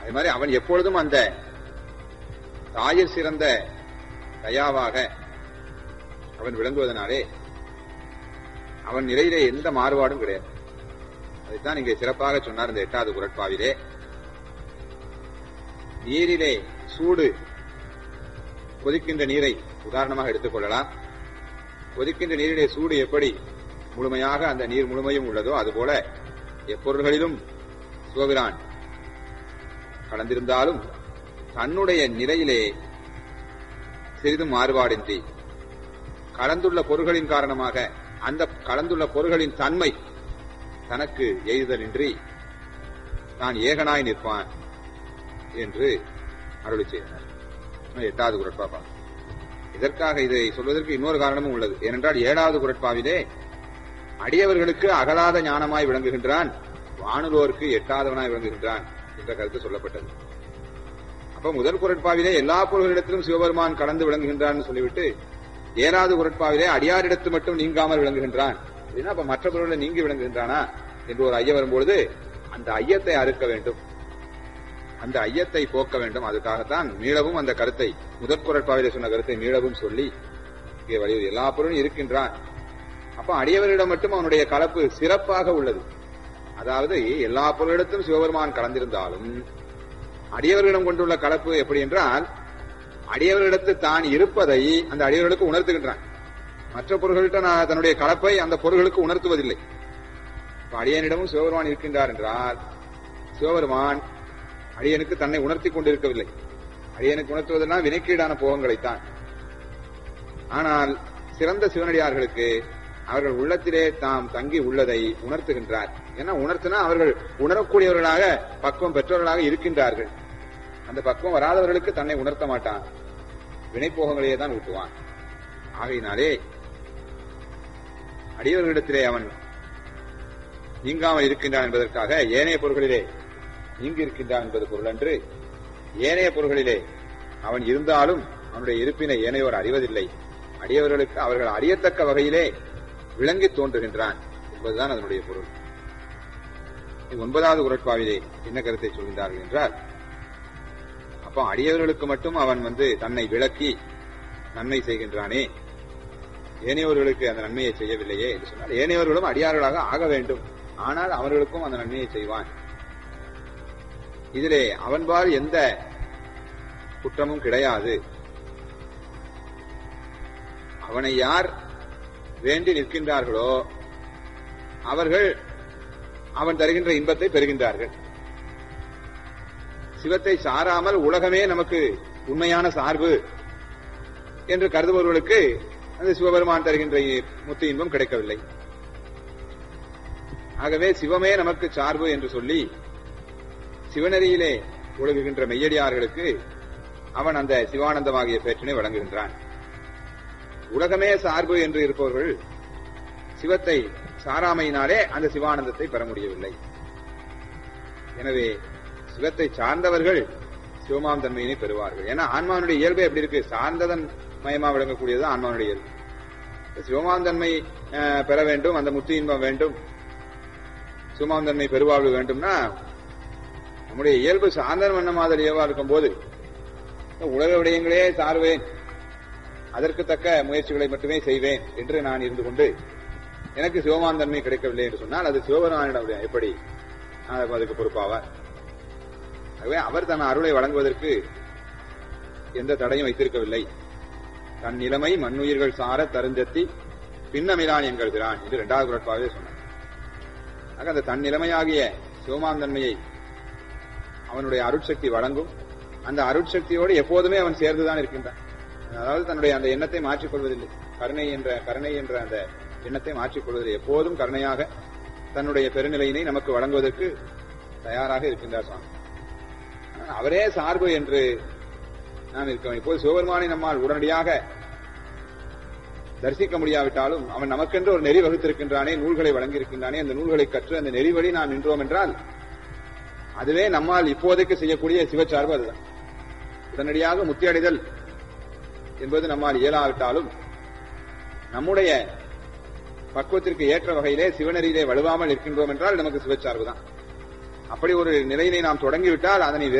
அது மாதிரி அவன் எப்பொழுதும் அந்த தாயிற் சிறந்த தயாவாக அவன் விளங்குவதனாலே அவன் நிலையிலே எந்த மாறுபாடும் கிடையாது அதைத்தான் இங்கே சிறப்பாக சொன்னார் இந்த எட்டாவது குரட்பாவிலே நீரிலே சூடு கொதிக்கின்ற நீரை உதாரணமாக எடுத்துக்கொள்ளலாம் கொதிக்கின்ற நீரிலே சூடு எப்படி முழுமையாக அந்த நீர் முழுமையும் உள்ளதோ அதுபோல எப்பொருள்களிலும் சிவபிரான் கலந்திருந்தாலும் தன்னுடைய நிலையிலே சிறிதும் மாறுபாடின்றி கலந்துள்ள பொருள்களின் காரணமாக அந்த கலந்துள்ள பொருள்களின் தன்மை தனக்கு எய்தலின்றி தான் ஏகனாய் நிற்பான் என்று அருளி செய்தனர் எட்டாவது குரட்பாப்பா இதற்காக இதை சொல்வதற்கு இன்னொரு காரணமும் உள்ளது ஏனென்றால் ஏழாவது குரட்பாவிலே அடியவர்களுக்கு அகலாத ஞானமாய் விளங்குகின்றான் வானுலோருக்கு எட்டாதவனாய் விளங்குகின்றான் என்ற கருத்து சொல்லப்பட்டது அப்ப முதல் குரட்பாவிலே எல்லா பொருள்களிடத்திலும் சிவபெருமான் கலந்து விளங்குகின்றான் சொல்லிவிட்டு ஏழாவது குரட்பாவிலே அடியாரிடத்து மட்டும் நீங்காமல் விளங்குகின்றான் அப்படின்னா அப்ப மற்ற பொருள்களை நீங்கி விளங்குகின்றானா என்று ஒரு ஐயம் வரும்பொழுது அந்த ஐயத்தை அறுக்க வேண்டும் அந்த ஐயத்தை போக்க வேண்டும் அதுக்காகத்தான் மீளவும் அந்த கருத்தை முதற் குரட்பாவிலே சொன்ன கருத்தை மீளவும் சொல்லி இங்கே வலியுறுத்தி எல்லா பொருளும் இருக்கின்றான் அப்ப அடியவரிடம் மட்டும் அவனுடைய கலப்பு சிறப்பாக உள்ளது அதாவது எல்லா பொருளிடத்தும் சிவபெருமான் கலந்திருந்தாலும் அடியவர்களிடம் கொண்டுள்ள கலப்பு எப்படி என்றால் அடியவர்களிடத்து தான் இருப்பதை அந்த அடியவர்களுக்கு உணர்த்துகின்றான் மற்ற பொருள்கள்கிட்ட நான் தன்னுடைய கலப்பை அந்த பொருள்களுக்கு உணர்த்துவதில்லை இப்ப அடியனிடமும் சிவபெருமான் இருக்கின்றார் என்றால் சிவபெருமான் அடியனுக்கு தன்னை உணர்த்தி கொண்டிருக்கவில்லை அடியனுக்கு உணர்த்துவதெல்லாம் வினைக்கீடான போகங்களைத்தான் ஆனால் சிறந்த சிவனடியார்களுக்கு அவர்கள் உள்ளத்திலே தாம் தங்கி உள்ளதை உணர்த்துகின்றார் ஏன்னா உணர்த்தினா அவர்கள் உணரக்கூடியவர்களாக பக்குவம் பெற்றவர்களாக இருக்கின்றார்கள் அந்த பக்குவம் வராதவர்களுக்கு தன்னை உணர்த்த மாட்டான் வினைப்போகங்களையே தான் ஊட்டுவான் ஆகையினாலே அடியவர்களிடத்திலே அவன் நீங்காமல் இருக்கின்றான் என்பதற்காக ஏனைய பொருள்களிலே நீங்கி இருக்கின்றான் என்பது பொருள் அன்று ஏனைய பொருள்களிலே அவன் இருந்தாலும் அவனுடைய இருப்பினை ஏனையோர் அறிவதில்லை அடியவர்களுக்கு அவர்கள் அறியத்தக்க வகையிலே விளங்கி தோன்றுகின்றான் என்பதுதான் அதனுடைய பொருள் ஒன்பதாவது குரட்பாவிலே என்ன கருத்தை சொல்கின்றார்கள் என்றால் அப்போ அடியவர்களுக்கு மட்டும் அவன் வந்து தன்னை விளக்கி நன்மை செய்கின்றானே ஏனையோர்களுக்கு அந்த நன்மையை செய்யவில்லையே என்று சொன்னால் ஏனையோர்களும் அடியார்களாக ஆக வேண்டும் ஆனால் அவர்களுக்கும் அந்த நன்மையை செய்வான் இதிலே அவன்பால் எந்த குற்றமும் கிடையாது அவனை யார் வேண்டி நிற்கின்றார்களோ அவர்கள் அவன் தருகின்ற இன்பத்தை பெறுகின்றார்கள் சிவத்தை சாராமல் உலகமே நமக்கு உண்மையான சார்பு என்று கருதுபவர்களுக்கு அந்த சிவபெருமான் தருகின்ற முத்து இன்பம் கிடைக்கவில்லை ஆகவே சிவமே நமக்கு சார்பு என்று சொல்லி சிவநெறியிலே ஒழுகுகின்ற மெய்யடியார்களுக்கு அவன் அந்த சிவானந்தமாகிய பேற்றினை வழங்குகின்றான் உலகமே சார்பு என்று இருப்பவர்கள் சிவத்தை சாராமையினாலே அந்த சிவானந்தத்தை பெற முடியவில்லை எனவே சிவத்தை சார்ந்தவர்கள் சிவமாம் தன்மையினை பெறுவார்கள் ஏன்னா ஆன்மானுடைய இயல்பு எப்படி இருக்கு சார்ந்ததன் மயமா விளங்கக்கூடியது ஆன்மானுடைய இயல்பு சிவமாம் தன்மை பெற வேண்டும் அந்த முத்து இன்பம் வேண்டும் சிவமாம் தன்மை பெருவாழ்வு வேண்டும்னா நம்முடைய இயல்பு சார்ந்தன் வண்ண மாதிரியவா இருக்கும் போது உலக விடயங்களே சார்வேன் அதற்கு தக்க முயற்சிகளை மட்டுமே செய்வேன் என்று நான் இருந்து கொண்டு எனக்கு சிவமான் தன்மை கிடைக்கவில்லை என்று சொன்னால் அது சிவபெருமானிடம் எப்படி அதுக்கு பொறுப்பாவார் ஆகவே அவர் தன் அருளை வழங்குவதற்கு எந்த தடையும் வைத்திருக்கவில்லை தன் நிலைமை மண்ணுயிர்கள் சார தருந்தத்தி பின்னமிலான் என்கிறான் என்று இரண்டாவது குரட்பாவே சொன்னார் ஆக அந்த தன் நிலைமையாகிய சிவமான் தன்மையை அவனுடைய அருட்சக்தி வழங்கும் அந்த அருட்சக்தியோடு எப்போதுமே அவன் சேர்ந்துதான் இருக்கின்றான் அதாவது தன்னுடைய அந்த எண்ணத்தை மாற்றிக்கொள்வதில்லை கருணை என்ற கருணை என்ற அந்த எண்ணத்தை மாற்றிக்கொள்வதில்லை எப்போதும் கருணையாக தன்னுடைய பெருநிலையினை நமக்கு வழங்குவதற்கு தயாராக இருக்கின்றார் சுவாமி அவரே சார்பு என்று நாம் இருக்கோம் இப்போது சிவபெருமானை நம்மால் உடனடியாக தரிசிக்க முடியாவிட்டாலும் அவன் நமக்கென்று ஒரு நெறி வகுத்திருக்கின்றானே நூல்களை வழங்கியிருக்கின்றானே அந்த நூல்களை கற்று அந்த நெறி வழி நாம் நின்றோம் என்றால் அதுவே நம்மால் இப்போதைக்கு செய்யக்கூடிய சிவச்சார்பு அதுதான் உடனடியாக முத்தியடைதல் என்பது நம்மால் இயலாவிட்டாலும் நம்முடைய பக்குவத்திற்கு ஏற்ற வகையிலே சிவநெறியிலே வலுவாமல் இருக்கின்றோம் என்றால் நமக்கு சிவச்சார்பு தான் அப்படி ஒரு நிலையினை நாம் தொடங்கிவிட்டால் அதனை